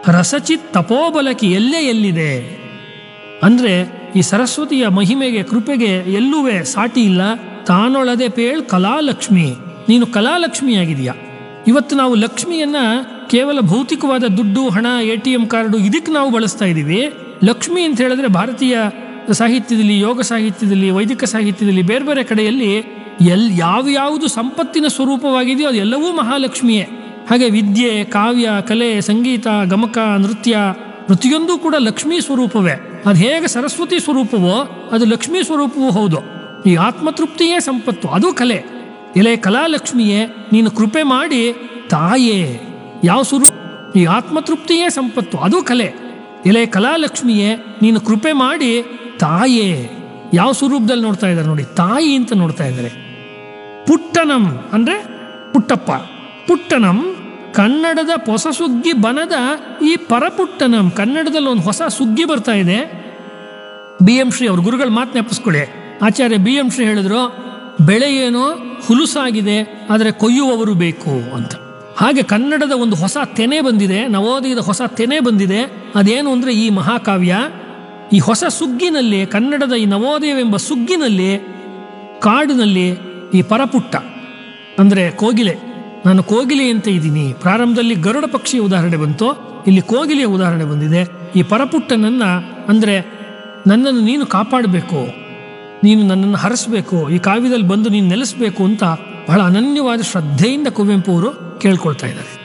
ರಸಚಿತ್ ತಪೋಬಲಕ್ಕೆ ಎಲ್ಲೇ ಎಲ್ಲಿದೆ ಅಂದರೆ ಈ ಸರಸ್ವತಿಯ ಮಹಿಮೆಗೆ ಕೃಪೆಗೆ ಎಲ್ಲೂವೇ ಸಾಟಿ ಇಲ್ಲ ತಾನೊಳದೆ ಪೇಳ್ ಕಲಾಲಕ್ಷ್ಮಿ ನೀನು ಕಲಾಲಕ್ಷ್ಮಿಯಾಗಿದೆಯಾ ಇವತ್ತು ನಾವು ಲಕ್ಷ್ಮಿಯನ್ನ ಕೇವಲ ಭೌತಿಕವಾದ ದುಡ್ಡು ಹಣ ಎ ಟಿ ಎಂ ಕಾರ್ಡು ಇದಕ್ಕೆ ನಾವು ಬಳಸ್ತಾ ಇದ್ದೀವಿ ಲಕ್ಷ್ಮಿ ಅಂತ ಹೇಳಿದ್ರೆ ಭಾರತೀಯ ಸಾಹಿತ್ಯದಲ್ಲಿ ಯೋಗ ಸಾಹಿತ್ಯದಲ್ಲಿ ವೈದಿಕ ಸಾಹಿತ್ಯದಲ್ಲಿ ಬೇರೆ ಬೇರೆ ಕಡೆಯಲ್ಲಿ ಎಲ್ ಯಾವ್ಯಾವುದು ಸಂಪತ್ತಿನ ಸ್ವರೂಪವಾಗಿದೆಯೋ ಅದೆಲ್ಲವೂ ಮಹಾಲಕ್ಷ್ಮಿಯೇ ಹಾಗೆ ವಿದ್ಯೆ ಕಾವ್ಯ ಕಲೆ ಸಂಗೀತ ಗಮಕ ನೃತ್ಯ ಪ್ರತಿಯೊಂದು ಕೂಡ ಲಕ್ಷ್ಮೀ ಸ್ವರೂಪವೇ ಅದು ಹೇಗೆ ಸರಸ್ವತಿ ಸ್ವರೂಪವೋ ಅದು ಲಕ್ಷ್ಮೀ ಸ್ವರೂಪವೂ ಹೌದು ಈ ಆತ್ಮತೃಪ್ತಿಯೇ ಸಂಪತ್ತು ಅದು ಕಲೆ ಎಲೆ ಕಲಾಲಕ್ಷ್ಮಿಯೇ ನೀನು ಕೃಪೆ ಮಾಡಿ ತಾಯೇ ಯಾವ ಸ್ವರೂಪ ಈ ಆತ್ಮತೃಪ್ತಿಯೇ ಸಂಪತ್ತು ಅದು ಕಲೆ ಎಲೆ ಕಲಾಲಕ್ಷ್ಮಿಯೇ ನೀನು ಕೃಪೆ ಮಾಡಿ ತಾಯೇ ಯಾವ ಸ್ವರೂಪದಲ್ಲಿ ನೋಡ್ತಾ ಇದ್ದಾರೆ ನೋಡಿ ತಾಯಿ ಅಂತ ನೋಡ್ತಾ ಇದ್ದಾರೆ ಪುಟ್ಟನಂ ಅಂದ್ರೆ ಪುಟ್ಟಪ್ಪ ಪುಟ್ಟನಂ ಕನ್ನಡದ ಹೊಸ ಸುಗ್ಗಿ ಬನದ ಈ ಪರಪುಟ್ಟನಂ ಕನ್ನಡದಲ್ಲಿ ಒಂದು ಹೊಸ ಸುಗ್ಗಿ ಬರ್ತಾ ಇದೆ ಬಿ ಎಂ ಶ್ರೀ ಅವ್ರ ಗುರುಗಳ ಮಾತು ನೆನಪಿಸ್ಕೊಳ್ಳಿ ಆಚಾರ್ಯ ಬಿ ಎಂ ಶ್ರೀ ಹೇಳಿದ್ರು ಬೆಳೆ ಏನೋ ಹುಲುಸಾಗಿದೆ ಆದರೆ ಕೊಯ್ಯುವವರು ಬೇಕು ಅಂತ ಹಾಗೆ ಕನ್ನಡದ ಒಂದು ಹೊಸ ತೆನೆ ಬಂದಿದೆ ನವೋದಯದ ಹೊಸ ತೆನೆ ಬಂದಿದೆ ಅದೇನು ಅಂದರೆ ಈ ಮಹಾಕಾವ್ಯ ಈ ಹೊಸ ಸುಗ್ಗಿನಲ್ಲಿ ಕನ್ನಡದ ಈ ನವೋದಯವೆಂಬ ಸುಗ್ಗಿನಲ್ಲಿ ಕಾಡಿನಲ್ಲಿ ಈ ಪರಪುಟ್ಟ ಅಂದರೆ ಕೋಗಿಲೆ ನಾನು ಕೋಗಿಲೆ ಅಂತ ಇದ್ದೀನಿ ಪ್ರಾರಂಭದಲ್ಲಿ ಗರುಡ ಪಕ್ಷಿಯ ಉದಾಹರಣೆ ಬಂತು ಇಲ್ಲಿ ಕೋಗಿಲೆಯ ಉದಾಹರಣೆ ಬಂದಿದೆ ಈ ಪರಪುಟ್ಟನನ್ನ ಅಂದರೆ ನನ್ನನ್ನು ನೀನು ಕಾಪಾಡಬೇಕು ನೀನು ನನ್ನನ್ನು ಹರಸಬೇಕು ಈ ಕಾವ್ಯದಲ್ಲಿ ಬಂದು ನೀನು ನೆಲೆಸಬೇಕು ಅಂತ ಬಹಳ ಅನನ್ಯವಾದ ಶ್ರದ್ಧೆಯಿಂದ ಕುವೆಂಪು ಅವರು ಕೇಳ್ಕೊಳ್ತಾ ಇದ್ದಾರೆ